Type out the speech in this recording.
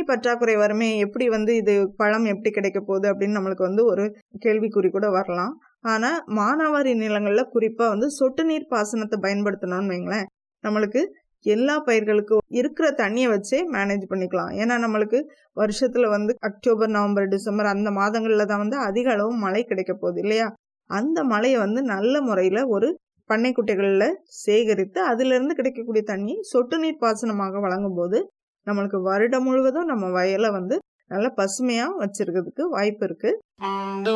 தண்ணி பற்றாக்குறை வருமே எப்படி வந்து இது பழம் எப்படி கிடைக்க போகுது அப்படின்னு நம்மளுக்கு வந்து ஒரு கேள்விக்குறி கூட வரலாம் ஆனால் மானாவாரி நிலங்களில் குறிப்பாக வந்து சொட்டு நீர் பாசனத்தை பயன்படுத்தணும்னு வைங்களேன் நம்மளுக்கு எல்லா பயிர்களுக்கும் இருக்கிற தண்ணியை வச்சே மேனேஜ் பண்ணிக்கலாம் ஏன்னா நம்மளுக்கு வருஷத்தில் வந்து அக்டோபர் நவம்பர் டிசம்பர் அந்த மாதங்களில் தான் வந்து அதிக அளவு மழை கிடைக்க போகுது இல்லையா அந்த மழையை வந்து நல்ல முறையில் ஒரு பண்ணைக்குட்டைகளில் சேகரித்து அதிலிருந்து கிடைக்கக்கூடிய தண்ணி சொட்டு நீர் பாசனமாக வழங்கும் போது நம்மளுக்கு வருடம் முழுவதும் நம்ம வயலை வந்து நல்லா பசுமையாக வச்சிருக்கிறதுக்கு வாய்ப்பு இருக்குது